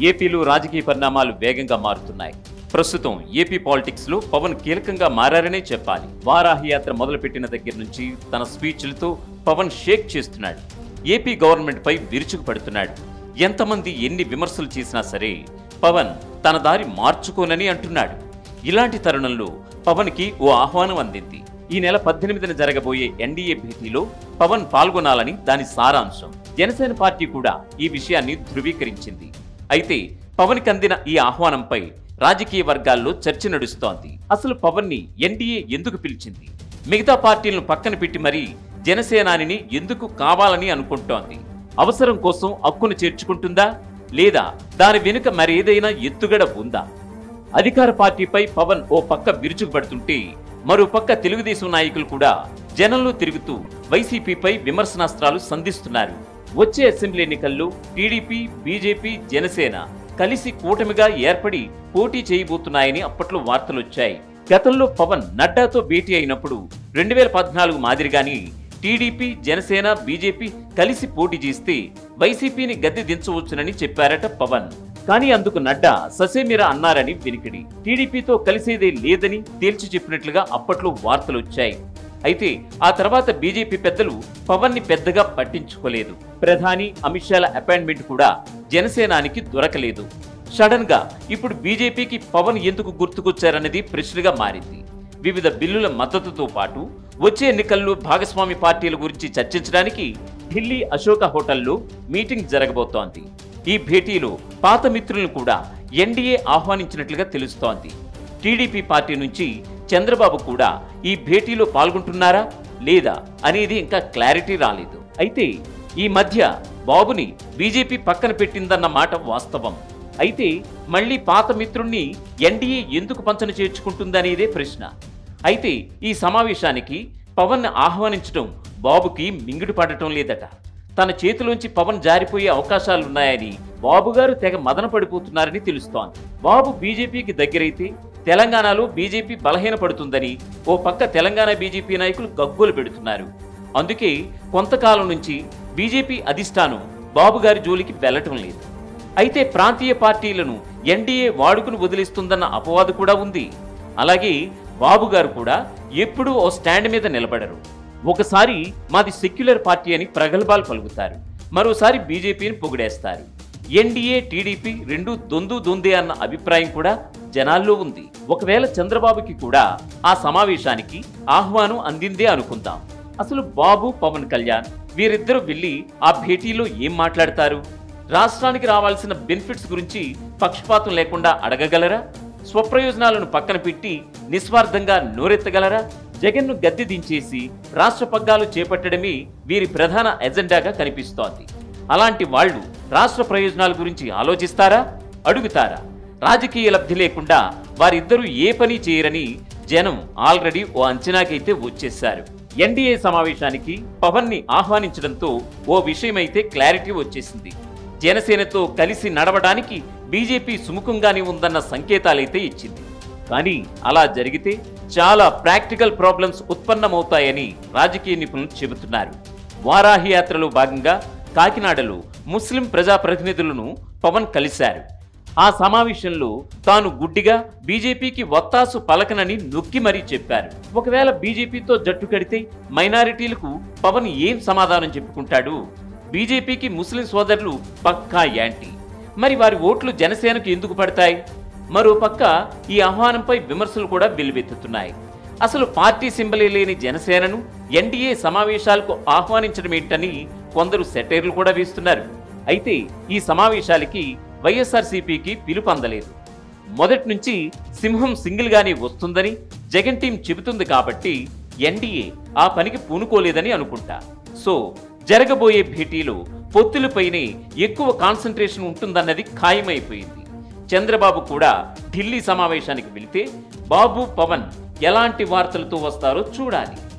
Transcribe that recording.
ఏపీలో రాజకీయ పరిణామాలు వేగంగా మారుతున్నాయి ప్రస్తుతం ఏపీ పాలిటిక్స్ లో పవన్ కీలకంగా మారారనే చెప్పాలి వారాహి యాత్ర మొదలుపెట్టిన దగ్గర నుంచి తన స్పీచ్లతో పవన్ షేక్ చేస్తున్నాడు ఏపీ గవర్నమెంట్ పై విరుచుకు పడుతున్నాడు ఎంతమంది ఎన్ని విమర్శలు చేసినా సరే పవన్ తన దారి మార్చుకోనని అంటున్నాడు ఇలాంటి తరుణంలో పవన్ కి ఓ ఆహ్వానం అందింది ఈ నెల పద్దెనిమిదిన జరగబోయే ఎన్డీఏ భేటీలో పవన్ పాల్గొనాలని దాని సారాంశం జనసేన పార్టీ కూడా ఈ విషయాన్ని ధృవీకరించింది అయితే పవన్ కి అందిన ఈ ఆహ్వానంపై రాజకీయ వర్గాల్లో చర్చ నడుస్తోంది అసలు పవన్ ని ఎన్డీఏ ఎందుకు పిలిచింది మిగతా పార్టీలను పక్కన పెట్టి మరీ జనసేనానిని ఎందుకు కావాలని అనుకుంటోంది అవసరం కోసం హక్కును చేర్చుకుంటుందా లేదా దాని వెనుక మరేదైనా ఎత్తుగడ ఉందా అధికార పార్టీపై పవన్ ఓ పక్క విరుచుకుపడుతుంటే మరో పక్క తెలుగుదేశం నాయకులు కూడా జనంలో తిరుగుతూ వైసీపీపై విమర్శనాస్త్రాలు సంధిస్తున్నారు వచ్చే అసెంబ్లీ ఎన్నికల్లో టీడీపీ బీజేపీ జనసేన కలిసి కూటమిగా ఏర్పడి పోటీ చేయబోతున్నాయని అప్పట్లో వార్తలొచ్చాయి గతంలో పవన్ నడ్డాతో భేటీ అయినప్పుడు రెండు వేల పద్నాలుగు మాదిరిగాని టీడీపీ జనసేన బీజేపీ కలిసి పోటీ చేస్తే వైసీపీని గద్దె దించవచ్చునని చెప్పారట పవన్ కానీ అందుకు నడ్డా ససేమిరా అన్నారని వినికిడి టీడీపీతో కలిసేదే లేదని తేల్చి చెప్పినట్లుగా అప్పట్లో వార్తలు వచ్చాయి అయితే ఆ తర్వాత బీజేపీ పెద్దలు పవన్ ని పెద్దగా పట్టించుకోలేదు ప్రధాని అమిత్ షాల అపాయింట్మెంట్ కూడా జనసేనానికి దొరకలేదు సడన్ గా ఇప్పుడు బీజేపీకి పవన్ ఎందుకు గుర్తుకొచ్చారన్నది ప్రశ్నగా మారింది వివిధ బిల్లుల మద్దతుతో పాటు వచ్చే ఎన్నికల్లో భాగస్వామి పార్టీల గురించి చర్చించడానికి ఢిల్లీ అశోక హోటల్లో మీటింగ్ జరగబోతోంది ఈ భేటీలో పాత మిత్రులను కూడా ఎన్డీఏ ఆహ్వానించినట్లుగా తెలుస్తోంది టీడీపీ పార్టీ నుంచి చంద్రబాబు కూడా ఈ భేటీలో పాల్గొంటున్నారా లేదా అనేది ఇంకా క్లారిటీ రాలేదు అయితే ఈ మధ్య బాబుని బీజేపీ పక్కన పెట్టిందన్న మాట వాస్తవం అయితే మళ్ళీ పాత మిత్రుణ్ణి ఎన్డీఏ ఎందుకు పంచన చేర్చుకుంటుందనేదే ప్రశ్న అయితే ఈ సమావేశానికి పవన్ ఆహ్వానించడం బాబుకి మింగుడు పడటం లేదట తన చేతిలోంచి పవన్ జారిపోయే అవకాశాలున్నాయని బాబు గారు తెగ మదన పడిపోతున్నారని తెలుస్తోంది బాబు బీజేపీకి దగ్గరైతే తెలంగాణలో బీజేపీ బలహీనపడుతుందని ఓ పక్క తెలంగాణ బీజేపీ నాయకులు గగ్గోలు పెడుతున్నారు అందుకే కొంతకాలం నుంచి బీజేపీ అధిష్టానం బాబు గారి జోలికి వెళ్లటం లేదు అయితే ప్రాంతీయ పార్టీలను ఎన్డీఏ వాడుకుని వదిలిస్తుందన్న అపవాదు కూడా ఉంది అలాగే బాబు గారు కూడా ఎప్పుడూ ఓ స్టాండ్ మీద నిలబడరు ఒకసారి మాది సెక్యులర్ పార్టీ అని ప్రగల్భాలు పలుకుతారు మరోసారి బీజేపీని పొగిడేస్తారు ఎన్డీఏ టీడీపీ రెండు దొందు దొందే అన్న అభిప్రాయం కూడా జనాల్లో ఉంది ఒకవేళ చంద్రబాబుకి కూడా ఆ సమావేశానికి ఆహ్వానం అందిందే అనుకుందాం అసలు బాబు పవన్ కళ్యాణ్ వీరిద్దరూ వెళ్ళి ఆ భేటీలో ఏం మాట్లాడతారు రాష్ట్రానికి రావాల్సిన బెనిఫిట్స్ గురించి పక్షపాతం లేకుండా అడగగలరా స్వప్రయోజనాలను పక్కన పెట్టి నిస్వార్థంగా నోరెత్తగలరా జగన్ను గద్దె దించేసి రాష్ట్ర పగ్గాలు చేపట్టడమే వీరి ప్రధాన ఎజెండాగా కనిపిస్తోంది అలాంటి వాళ్ళు రాష్ట్ర ప్రయోజనాల గురించి ఆలోచిస్తారా అడుగుతారా రాజకీయ లబ్ధి లేకుండా వారిద్దరూ ఏ పని చేయరని జనం ఆల్రెడీ ఓ అంచనాకైతే వచ్చేశారు ఎన్డీఏ సమావేశానికి పవన్ ని ఆహ్వానించడంతో ఓ విషయమైతే క్లారిటీ వచ్చేసింది జనసేనతో కలిసి నడవడానికి బీజేపీ సుముఖంగానే ఉందన్న సంకేతాలైతే ఇచ్చింది కానీ అలా జరిగితే చాలా ప్రాక్టికల్ ప్రాబ్లమ్స్ ఉత్పన్నమవుతాయని రాజకీయ నిపుణులు చెబుతున్నారు వారాహి యాత్రలో భాగంగా కాకినాడలో ముస్లిం ప్రజాప్రతినిధులను పవన్ కలిశారు ఆ సమావేశంలో తాను గుడ్డిగా బీజేపీకి వత్తాసు పలకనని నొక్కి మరీ చెప్పారు ఒకవేళ బీజేపీతో జట్టు కడితే మైనారిటీలకు పవన్ ఏం సమాధానం చెప్పుకుంటాడు బీజేపీకి ముస్లిం సోదరులు పక్కా యాంటీ మరి వారి ఓట్లు జనసేనకు ఎందుకు పడతాయి మరో పక్క ఈ ఆహ్వానంపై విమర్శలు కూడా వెల్లువెత్తుతున్నాయి అసలు పార్టీ సింబలే లేని జనసేనను ఎన్డీఏ సమావేశాలకు ఆహ్వానించడం ఏంటని కొందరు సెటైర్లు కూడా వేస్తున్నారు అయితే ఈ సమావేశాలకి వైఎస్ఆర్సీపీకి పిలుపు అందలేదు మొదటి నుంచి సింహం సింగిల్ గానే వస్తుందని జగన్ టీం చెబుతుంది కాబట్టి ఎన్డీఏ ఆ పనికి పూనుకోలేదని అనుకుంటా సో జరగబోయే భేటీలో పొత్తులపైనే ఎక్కువ కాన్సన్ట్రేషన్ ఉంటుందన్నది ఖాయమైపోయింది చంద్రబాబు కూడా ఢిల్లీ సమావేశానికి వెళితే బాబు పవన్ ఎలాంటి వార్తలతో వస్తారో చూడాలి